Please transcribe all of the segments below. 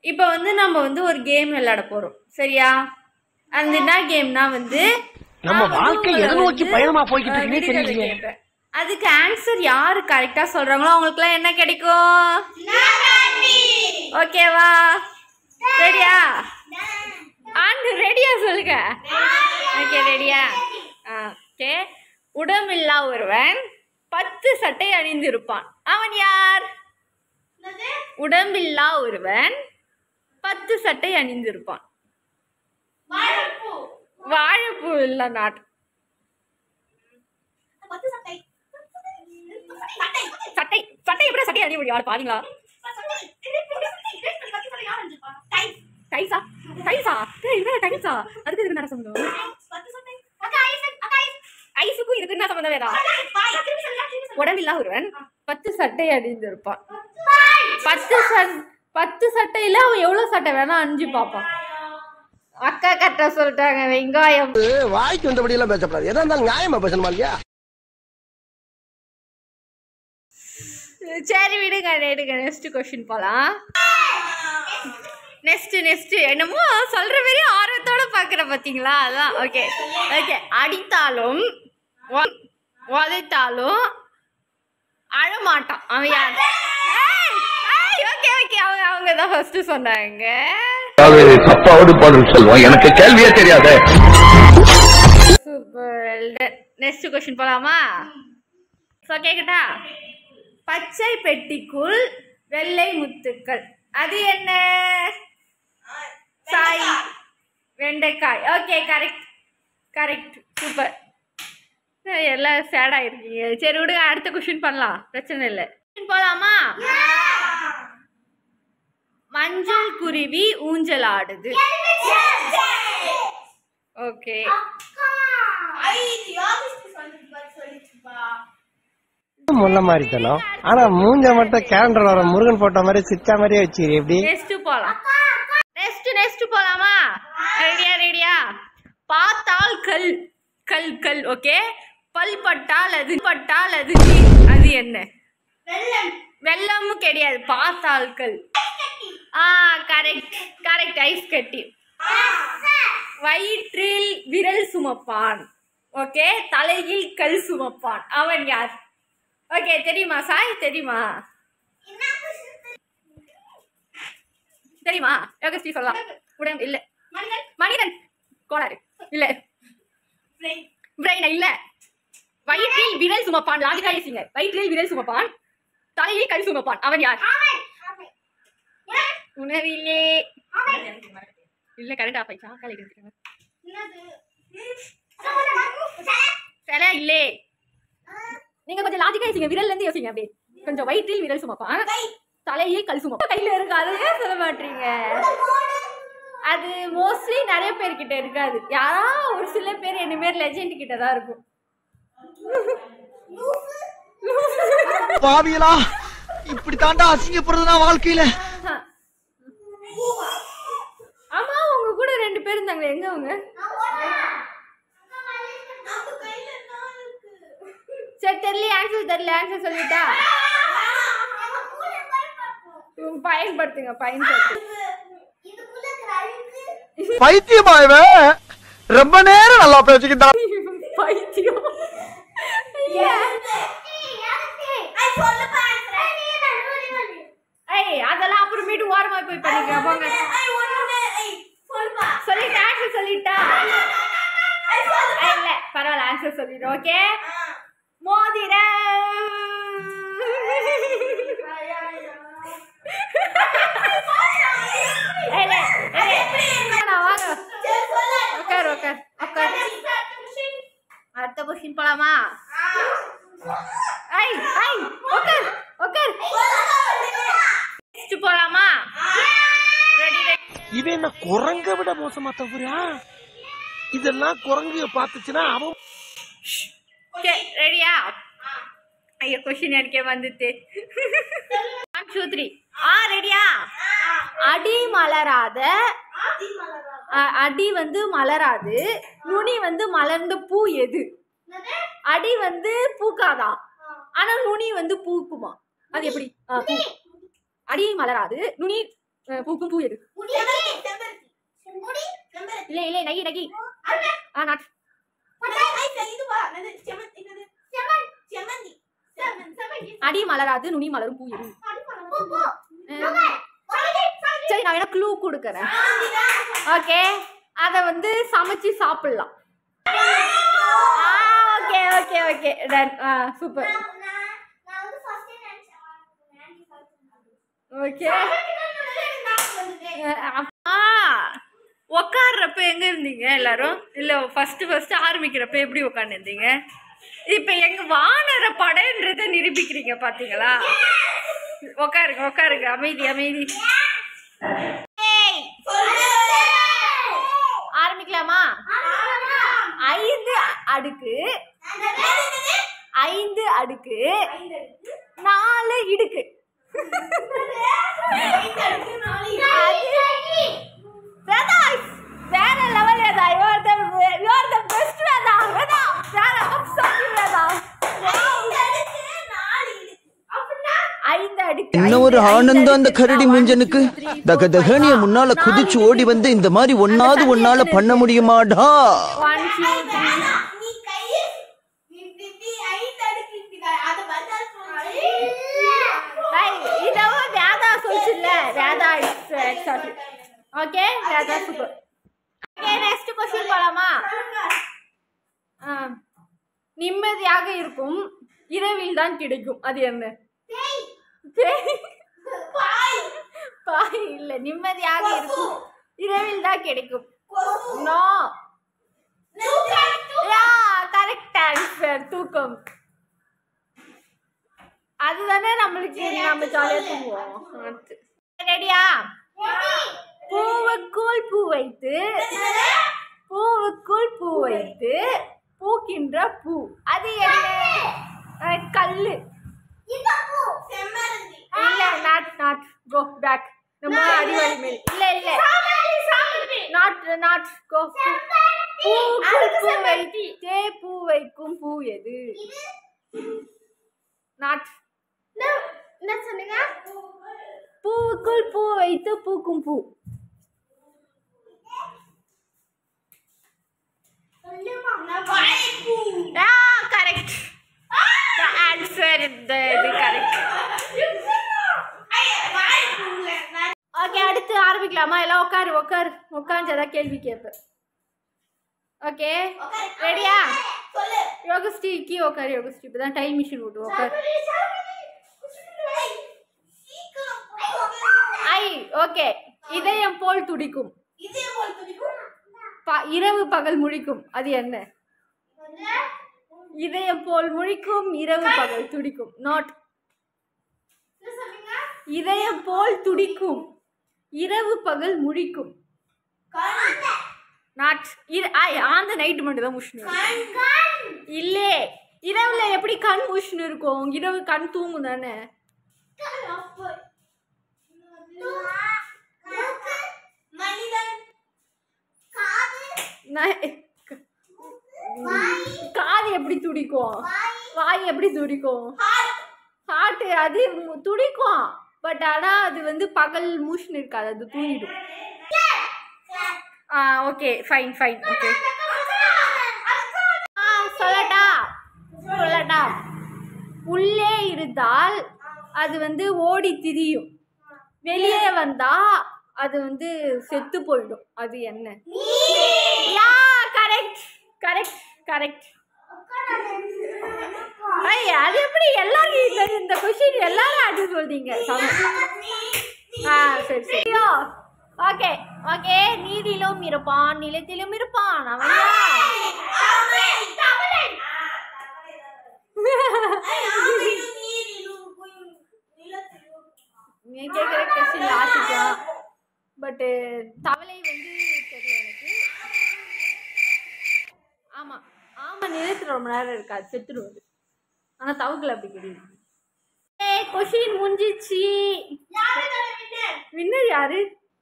இப்போ வந்து நம்ம வந்து ஒரு கேம் விளையாட போறோம் சரியா அந்த என்ன கேம்னா வந்து நம்ம நான் வந்து வாழ்க்கை உங்களை எதை நோக்கி வந்து, பயணமா போய்கிட்டு அஹ், இருக்குன்னே விடுகதை தெரியலையே. கேட்பேன். அதுக்கு ஆன்சர் யாரு கரெக்டா சொல்றாங்களோ அவங்களுக்குலாம் என்ன கிடைக்கும் ஓகேவா ரெடியா ஆண்டு ரெடியா சொல்லுங்க ஓகே ரெடியா ஓகே உடம்பில்லா ஒருவன் பத்து சட்டை அணிந்திருப்பான் அவன் யார் உடம்பில்லா ஒருவன் பத்து சட்டை அணிந்திருப்பான் வாழைப்பூ இல்ல நாட் சட்டை சட்டை எப்படி சட்டை அணிய முடியும் பாருங்களா டைஸா டைஸா டேய் இது டைஸா அதுக்கு இதுக்கு என்ன சம்பந்தம் ஐஸுக்கும் இதுக்கு என்ன சம்பந்தம் வேறா உடம்பில்லா ஒருவன் பத்து சட்டை அணிந்திருப்பான் பத்து சட் பத்து சட்டையில அவன் எவ்வளவு சட்டை வேணா அணிஞ்சு பார்ப்பான் அக்கா கரெக்டா சொல்லிட்டாங்க வெங்காயம் வாய்க்கு வந்தபடி எல்லாம் பேசப்படாது எதா இருந்தாலும் நியாயமா பேசணுமா இல்லையா சரி விடுங்க விடுங்க நெக்ஸ்ட் கொஸ்டின் போலாம் நெக்ஸ்ட் நெக்ஸ்ட் என்னமோ சொல்ற மாதிரி ஆர்வத்தோட பாக்குற பாத்தீங்களா அதான் ஓகே ஓகே அடித்தாலும் உ- உதைத்தாலும் அழமாட்டான் அவன் யார் ஓகே ஓகே அவங்க அவங்க தான் ஃபர்ஸ்ட் சொன்னாங்க தப்பாவது பதில் சொல்லுவோம் எனக்கு கேள்வியே தெரியாது சூப்பர் நெக்ஸ்ட் கொஸ்டின் போலாமா ஸோ கேக்கட்டா பச்சை பெட்டிக்குள் வெள்ளை முத்துக்கள் அது என்ன சாய் வெண்டைக்காய் ஓகே கரெக்ட் கரெக்ட் சூப்பர் எல்லாம் சேட் ஆயிருக்கீங்க சரி விடுங்க அடுத்த கொஸ்டின் பண்ணலாம் பிரச்சனை இல்லை போலாமா மஞ்சள் குருவி ஊஞ்சல் ஆடுது ஓகே முல்ல மாதிரி தனம் ஆனா மூஞ்ச மட்டும் கேலண்டர் வர முருகன் போட்ட மாதிரி சிரிச்சா மாதிரியே வச்சுக்கிறீ எப்படி நெக்ஸ்ட் போலாம் நெக்ஸ்ட் நெக்ஸ்ட் போலாமா ரெடியா ரெடியா பார்த்தால் கல் கல் கல் ஓகே பல் பட்டால் அது பட்டால் அது நீர். அது என்ன வெள்ளமும் கிடையாது பார்த்தால் கல் ஆ கரெக்ட் கரெக்ட் ஐஸ் கட்டி வயிற்றில் விரல் சுமப்பான் ஓகே தலையில் கல் சுமப்பான் அவன் யார் ஓகே தெரியுமா சாய் தெரியுமா தெரியுமா யோகஸ்ரீ சொல்லலாம் உடம்பு இல்ல மனிதன் கோளாறு இல்ல பிரெயின் இல்ல வயிற்றில் விரல் சுமப்பான் லாஜிக்கா யோசிங்க வயிற்றில் விரல் சுமப்பான் தலையில் கல் சுமப்பான் அவன் யார் உணவிலே இல்ல கரெக்ட் ஆஃப் ஆயிடுச்சா காலை எடுத்துக்கோங்க சில இல்லே நீங்க கொஞ்சம் லாஜிக்கா யோசிங்க விரல்ல இருந்து யோசிங்க அப்படியே கொஞ்சம் வயிற்றில் விரல் சுமப்பான் தலையில் கல் சுமப்பான் கையில இருக்கு அதை ஏன் சொல்ல மாட்டீங்க அது மோஸ்ட்லி நிறைய பேர் கிட்ட இருக்காது யாரா ஒரு சில பேர் என்ன மாரி லெஜெண்ட் கிட்ட தான் இருக்கும் பாவியலா இப்படி தாண்டா அசிங்கப்படுறதுனா வாழ்க்கையில ஆமா உங்க கூட ரெண்டு பேர் இருந்தாங்களே எங்க அவங்க சரி தெரியல ஆன்சர் தெரியல ஆன்சர் சொல்லிட்டா உம், பயன்படுத்துங்க பயன்படுத்துங்க பைத்தியமா இவன் ரொம்ப நேரம் நல்லா பேசிக்கிட்டான் பைத்தியம் ஏய் அதெல்லாம் அப்புறமேட்டு ஓரமா போய் பண்ணிக்க போங்க சொல்லிட்டா ஆன்சர் சொல்லிட்டா ஏய், இல்ல பரவாயில்ல ஆன்சர் சொல்லிடு ஓகே மோதிரம் ஏய், இல்ல, ஏய், நான் வாங்க உட்கார் உட்கார் உட்கார் அடுத்த கொஸ்டின் போலாமா ஐ ஐ உட்கார் உட்கார் நெக்ஸ்ட் போலாமா ரெடி ரெடி இவன் என்ன குரங்க விட மோசமா தவிரா இதெல்லாம் குரங்கு பார்த்துச்சுன்னா அவன் ஓகே ரெடியா ஐயோ கொஸ்டின் எனக்கே வந்துட்டு ஒன் டூ த்ரீ ஆ ரெடியா அடி மலராத அ- அடி வந்து மலராது நுனி வந்து மலர்ந்த பூ எது அடி வந்து பூக்காதா ஆனா நுனி வந்து பூக்குமா அது எப்படி ஆ, பூ. அடி மலராது நுனி அஹ், பூக்கும் பூ எது இல்ல இல்ல நகி நகி ஆ நாட் அடி மலராது நுனி மலரும் பூ எது சரி நான் வேணா க்ளூ கொடுக்குறேன் ஓகே அதை வந்து சமைச்சு சாப்பிடலாம் okay okay okay done super okay ஆ உக்காடுறப்ப எங்க இருந்தீங்க எல்லாரும் இல்ல ஃபர்ஸ்ட் ஃபர்ஸ்ட் ஆரம்பிக்கிறப்ப எப்படி உட்காந்துருந்தீங்க இப்ப எங்க வானர படைன்றத நிரூபிக்கிறீங்க பாத்தீங்களா உட்காருங்க உட்காருங்க அமைதி அமைதி ஏய், ஆரம்பிக்கலாமா ஐந்து அடுக்கு ஐந்து அடுக்கு நாலு இடுக்கு வேதா வேற level Veda you are the you are the best Veda Veda வேற அப்சாரி வேதா ஐந்து அடுக்கு என்ன ஒரு ஆனந்தம் அந்த கரடி முஞ்சனுக்கு தக தகனிய முன்னால குதிச்சு ஓடி வந்து இந்த மாதிரி ஒன்னாவது ஒன்னால பண்ண முடியுமாடா ஒன் டூ த்ரீ இதவும் வேதா சொல்லுச்சுல்ல Veda exactly okay Veda super okay next question போலாமா ஆ, நிம்மதியாக இருக்கும் இரவில் தான் கிடைக்கும் அது என்ன பேய். பாய் இல்ல நிம்மதியாக இருக்கும் இரவில் தான் கிடைக்கும் நோ யா கரெக்ட் ஆன்சர் தூக்கம் அதுதானே நம்மளுக்கு நம்ம ஜாலியா தூங்குவோம் ரெடியா பூவுக்குள் பூ வைத்து பூவுக்குள் பூ வைத்து பூக்கின்ற பூ அது என்ன அஹ், கல்லு இல்ல நாட் நாட் கோ பேக் நம்ம அடிவாளி மேல் இல்ல இல்ல நாட் நாட் கோ பூவுக்குள் பூ வைத்தே பூ வைக்கும் பூ எது நாட் என்ன சொன்னீங்க பூவுக்குள் பூ வைத்து பூக்கும் பூ correct the answer is the இது கரெக்ட் ஓகே அடுத்து ஆரம்பிக்கலாமா எல்லாம் உட்காரு உட்காரு உட்காந்துதான் கேள்வி கேட்பேன் ஓகே ரெடியா யோகஸ்ரீ கீ உட்காரு யோகஸ்ரீ இப்பதான் டைம் மிஷின் விட்டு உட்காரு ஐ ஓகே இதயம் போல் துடிக்கும் ப- இரவு பகல் முழிக்கும் அது என்ன இதயம் போல் முழிக்கும் இரவு பகல் துடிக்கும் நாட் இதயம் போல் துடிக்கும் இரவு பகல் முழிக்கும் நாட் இரு ஐ ஆந்த நைட்டு மட்டும் தான் முஷ்ணு இல்லே இரவுல எப்படி கண் முஷ்ணு இருக்கும் இரவு கண் தூங்கும் தானே நான் காது எப்படி துடிக்கும் வாய் எப்படி துடிக்கும் ஹார்ட் அது மு- துடிக்கும் பட் ஆனா அது வந்து பகல் மூஷன் இருக்காது அது தூங்கிடும் ஆ ஓகே ஃபைன் ஃபைன் ஓகே ஆ சொல்லட்டா சொல்லட்டா உள்ளே இருந்தால் அது வந்து ஓடி திரியும் வெளியே வந்தா அது வந்து செத்து போயிடும் அது என்ன யா கரெக்ட் கரெக்ட் கரெக்ட் ஐய் அது எப்படி எல்லாரும் இந்த இந்த கொஸ்டின் எல்லாரும் ஆன்சர் சொல்றீங்க சம ஆ சரி சரி ஓகே ஓகே நீரிலும் இருப்பான் நிலத்திலும் இருப்பான் அவன் யார்? நீ கேட்குற கொஸ்டின் லாசிக்கலாம் பட்டு தவளை வந்து தெரியல எனக்கு ஆமா ஆமா நிலத்துல ரொம்ப நேரம் இருக்காது செத்துடும் அது ஆனா தவக்கல அப்படி கிடையாது ஏ கொஷின் முடிஞ்சிச்சு வின்னர் யாரு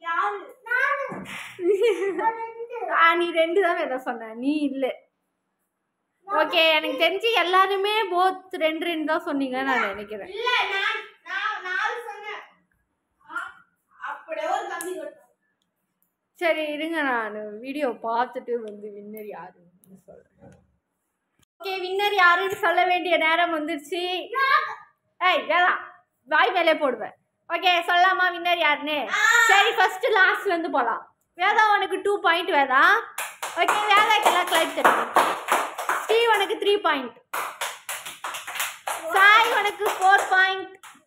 ஆ நீ ரெண்டு தான் எதை சொன்ன நீ இல்ல ஓகே எனக்கு தெரிஞ்சு எல்லாருமே போத் ரெண்டு ரெண்டு தான் சொன்னீங்கன்னு நான் நினைக்கிறேன் இல்ல நான் நான் நாலு சொன்னேன் ஆ, அப்படியே ஒரு சரி இருங்க நான் வீடியோ பார்த்துட்டு வந்து வின்னர் யாருன்னு சொல்கிறேன் ஓகே வின்னர் யாருன்னு சொல்ல வேண்டிய நேரம் வந்துருச்சு ஏய் வேணாம் வாய் மேலே போடுவேன் ஓகே சொல்லலாமா வின்னர் யாருன்னு சரி ஃபர்ஸ்ட் லாஸ்ட்ல இருந்து போகலாம் வேதா உனக்கு டூ பாயிண்ட் வேதா ஓகே வேதாக்கெல்லாம் கிளைட் தட்டு ஸ்டீவ் உனக்கு த்ரீ பாயிண்ட் சாய் உனக்கு ஃபோர் பாயிண்ட்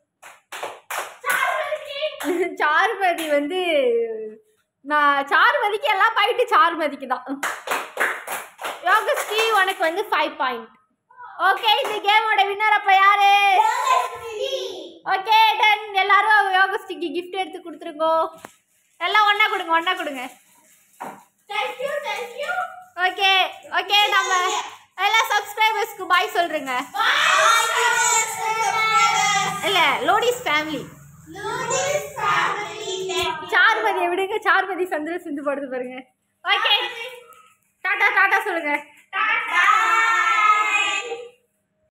சாருமதி வந்து நான் சாருமதிக்கு எல்லாம் பாயிண்ட் சாருமதிக்கு தான் யோகஸ்ரீ உனக்கு வந்து ஃபைவ் பாயிண்ட் ஓகே இந்த கேமோட வின்னர் அப்ப யாரு ஓகே டன் எல்லாரும் யோகஸ்ரீக்கு gift எடுத்து கொடுத்துருங்கோ எல்லாம் ஒண்ணா கொடுங்க ஒண்ணா கொடுங்க ஓகே ஓகே நம்ம எல்லா சப்ஸ்கிரைபர்ஸ்க்கு பாய் சொல்றேங்க இல்ல லோடிஸ் ஃபேமிலி சாருமதியை விடுங்க சாருமதி சந்திர சிந்து படுத்து பாருங்க ஓகே டாடா டாடா சொல்லுங்க